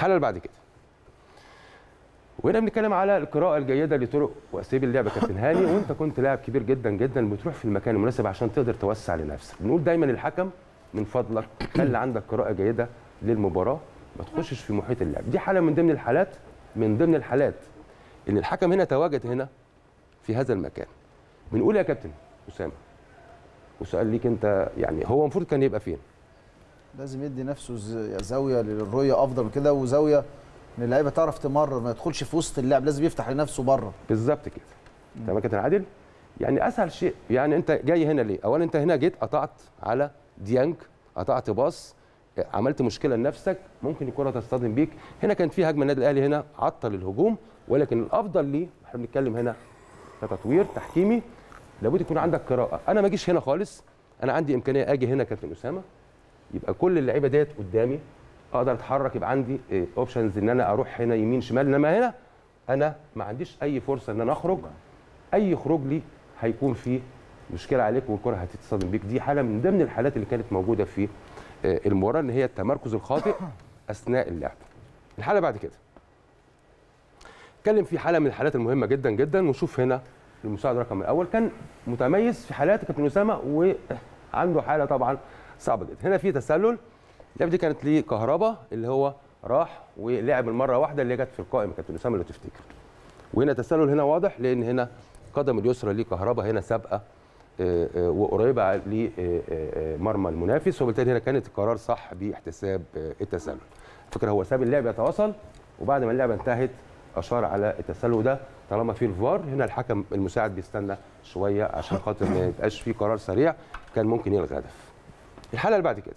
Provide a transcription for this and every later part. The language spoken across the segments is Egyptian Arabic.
الحاله اللي بعد كده وهنا بنتكلم على القراءه الجيده لطرق واساليب اللعب يا كابتن هاني وانت كنت لاعب كبير جدا جدا بتروح في المكان المناسب عشان تقدر توسع لنفسك بنقول دايما الحكم من فضلك خلي عندك قراءه جيده للمباراه ما تخشش في محيط اللعب دي حاله من ضمن الحالات من ضمن الحالات ان الحكم هنا تواجد هنا في هذا المكان بنقول يا كابتن اسامه وسؤال ليك انت يعني هو المفروض كان يبقى فين لازم يدي نفسه ز- زاويه للرؤيه افضل من كده وزاويه ان اللعيبه تعرف تمرر ما يدخلش في وسط اللعب لازم يفتح لنفسه بره بالظبط كده تمام يا كابتن عادل يعني اسهل شيء يعني انت جاي هنا ليه اولا انت هنا جيت قطعت على ديانج قطعت باص عملت مشكله لنفسك ممكن الكره تصطدم بيك هنا كان في هجمه النادي الاهلي هنا عطل الهجوم ولكن الافضل ليه احنا بنتكلم هنا كتطوير تحكيمي لابد يكون عندك قراءه انا ما اجيش هنا خالص انا عندي امكانيه اجي هنا كابتن اسامه يبقى كل اللعيبه ديت قدامي اقدر اتحرك يبقى عندي اوبشنز ان انا اروح هنا يمين شمال انما هنا انا ما عنديش اي فرصه ان انا اخرج اي خروج لي هيكون فيه مشكله عليك والكره هتتصدم بيك دي حاله من ضمن الحالات اللي كانت موجوده في آه، المباراه ان هي التمركز الخاطئ اثناء اللعب الحاله بعد كده اتكلم في حاله من الحالات المهمه جدا جدا وشوف هنا المساعد رقم الاول كان متميز في حالات كابتن اسامه وعنده حاله طبعا صعبه جدا هنا في تسلل اللعبه دي كانت ليه كهربا اللي هو راح ولعب المره واحده اللي جت في القائمه كابتن اسامه لو تفتكر وهنا تسلل هنا واضح لان هنا قدم اليسرى ليه كهربا هنا سابقه آه، آه، وقريبه لمرمى المنافس وبالتالي هنا كانت القرار صح باحتساب آه، التسلل فكرة هو ساب اللعب يتواصل وبعد ما اللعبه انتهت اشار على التسلل ده طالما في الفار هنا الحكم المساعد بيستنى شويه عشان خاطر ما يبقاش في قرار سريع كان ممكن يلغي هدف الحاله اللي بعد كده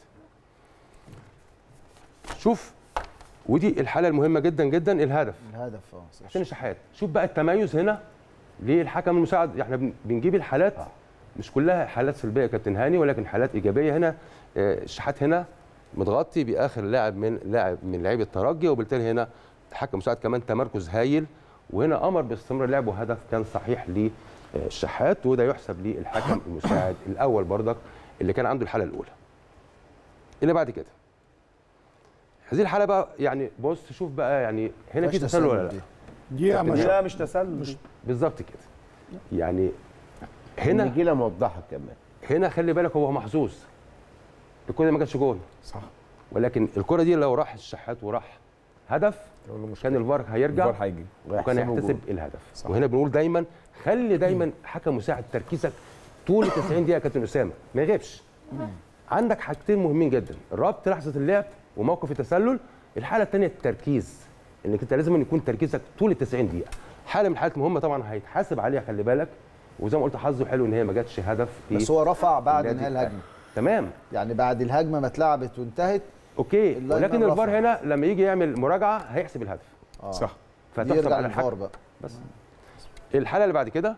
شوف ودي الحاله المهمه جدا جدا الهدف الهدف اه حسين الشحات شوف بقى التميز هنا للحكم المساعد احنا بن- بنجيب الحالات مش كلها حالات سلبيه يا كابتن هاني ولكن حالات ايجابيه هنا آه، الشحات هنا متغطي باخر لاعب من لاعب من لاعبي الترجي وبالتالي هنا الحكم المساعد كمان تمركز هايل وهنا امر باستمرار اللعب وهدف كان صحيح للشحات وده يحسب للحكم المساعد الاول برضك اللي كان عنده الحاله الاولى اللي بعد كده هذه الحاله بقى يعني بص شوف بقى يعني هنا في مفيهاش تسلل ولا لا دي. دي كابتن مش لا مش تسلل بالظبط كده يعني هنا النجيله موضحه كمان هنا خلي بالك هو محظوظ الكره دي ما كانتش جول صح ولكن الكره دي لو راح الشحات وراح هدف كان الفار هيرجع الفار هيجي وكان ويحسبوا هيحتسب جول. الهدف صح. وهنا بنقول دايما خلي دايما حكم مساعد تركيزك طول 90 دقيقه يا كابتن اسامه ما يغيبش عندك حاجتين مهمين جدا ربط لحظه اللعب وموقف التسلل الحاله الثانيه التركيز انك انت لازم يكون تركيزك طول ال 90 دقيقه حاله من الحالات المهمه طبعا هيتحاسب عليها خلي بالك وزي ما قلت حظه حلو ان هي ما جاتش هدف في بس هو رفع بعد النادي انهاء الأهلي. الهجمه تمام يعني بعد الهجمه ما اتلعبت وانتهت اوكي اللاين ولكن مان الفار رفع. هنا لما يجي يعمل مراجعه هيحسب الهدف اه صح دي فتحسب يرجع على للفار الحكم بقى بس الحاله اللي بعد كده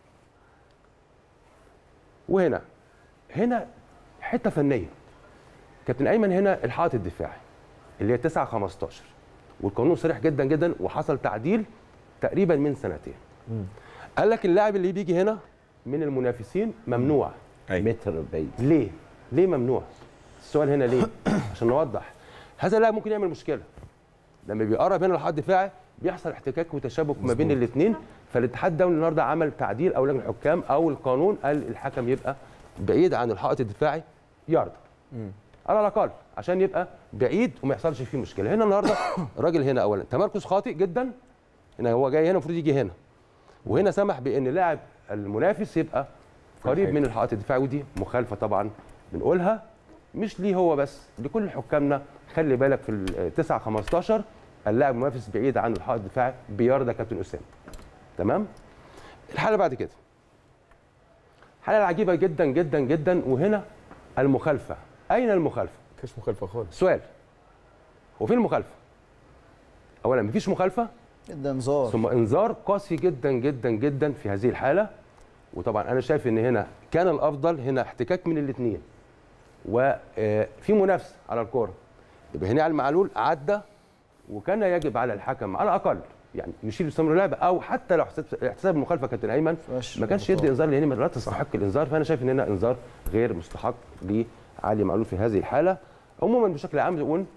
وهنا هنا حته فنيه كابتن ايمن هنا الحائط الدفاعي اللي هي 9 15 والقانون صريح جدا جدا وحصل تعديل تقريبا من سنتين قال لك اللاعب اللي بيجي هنا من المنافسين ممنوع أيوة. متر بعيد ليه؟ ليه ممنوع؟ السؤال هنا ليه؟ عشان نوضح هذا اللاعب ممكن يعمل مشكله لما بيقرب هنا للحد الدفاعي بيحصل احتكاك وتشابك ما بين الاثنين فالاتحاد الدولي النهارده عمل تعديل او لجنه الحكام او القانون قال الحكم يبقى بعيد عن الحائط الدفاعي يارد على الاقل عشان يبقى بعيد وما يحصلش فيه مشكله هنا النهارده الراجل هنا اولا تمركز خاطئ جدا هنا هو جاي هنا المفروض يجي هنا وهنا سمح بان لاعب المنافس يبقى قريب من الحائط الدفاعي ودي مخالفه طبعا بنقولها مش ليه هو بس لكل حكامنا خلي بالك في ال 9 15 اللاعب المنافس بعيد عن الحائط الدفاعي بيارده كابتن اسامه تمام الحاله بعد كده الحاله العجيبه جدا جدا جدا وهنا المخالفه اين المخالفه مفيش مخالفه خالص سؤال هو فين المخالفه اولا مفيش مخالفه ده انذار ثم انذار قاسي جدا جدا جدا في هذه الحاله وطبعا انا شايف ان هنا كان الافضل هنا احتكاك من الاثنين وفي منافسه على الكوره يبقى هنا علي المعلول عدى وكان يجب على الحكم على الاقل يعني يشيل استمرار اللعبه او حتى لو حسب احتساب المخالفه كابتن ايمن فيهاش ما كانش يدي انذار لان لا تستحق الانذار فانا شايف ان هنا انذار غير مستحق لعلي معلول في هذه الحاله عموما بشكل عام نقول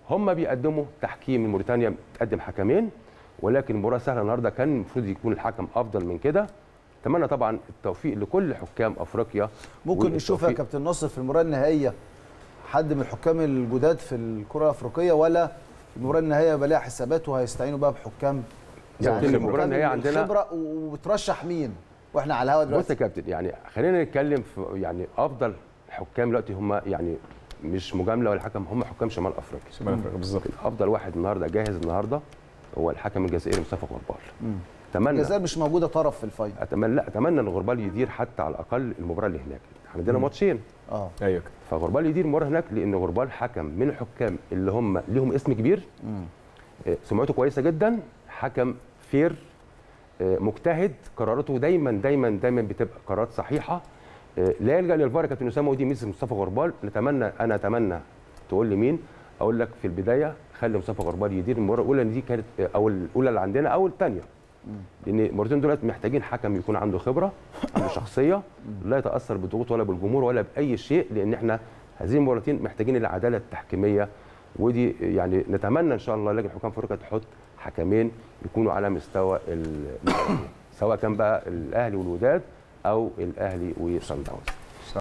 هم بيقدموا تحكيم موريتانيا بتقدم حكمين ولكن المباراه سهله النهارده كان المفروض يكون الحكم افضل من كده اتمنى طبعا التوفيق لكل حكام افريقيا ممكن نشوف يا والتوفيق- كابتن ناصر في المباراه النهائيه حد من الحكام الجداد في الكره الافريقيه ولا المباراه النهائيه يبقى لها حسابات وهيستعينوا بقى بحكام يعني يعني المباراة النهائية عندنا- خبره وبترشح مين واحنا على الهوا بص دلوقتي يا كابتن يعني خلينا نتكلم في يعني افضل حكام دلوقتي هم يعني مش مجامله ولا حكم هم حكام شمال افريقيا شمال افريقيا بالظبط افضل واحد النهارده جاهز النهارده هو الحكم الجزائري مصطفى غربال اتمنى الجزائر مش موجوده طرف في الفاينل اتمنى لا اتمنى ان غربال يدير حتى على الاقل المباراه اللي هناك عندنا ماتشين اه ايوه فغربال يدير المباراه هناك لان غربال حكم من الحكام اللي هم ليهم اسم كبير آه، سمعته كويسه جدا حكم فير آه، مجتهد قراراته دايما دايما دايما بتبقى قرارات صحيحه آه، لا يلجا للفار يا كابتن اسامه ودي ميزه مصطفى غربال نتمنى انا اتمنى تقول لي مين اقول لك في البدايه خلي مصطفى غربال يدير المباراه الاولى لان دي كانت آه، او الاولى اللي عندنا او الثانيه لان المرتين دولت محتاجين حكم يكون عنده خبره عنده شخصيه لا يتاثر بالضغوط ولا بالجمهور ولا باي شيء لان احنا هذه المباراتين محتاجين العداله التحكيميه ودي يعني نتمنى ان شاء الله لجنه حكام افريقيا تحط حكمين يكونوا على مستوى المباراتين سواء كان بقى الاهلي والوداد او الاهلي وصن داونز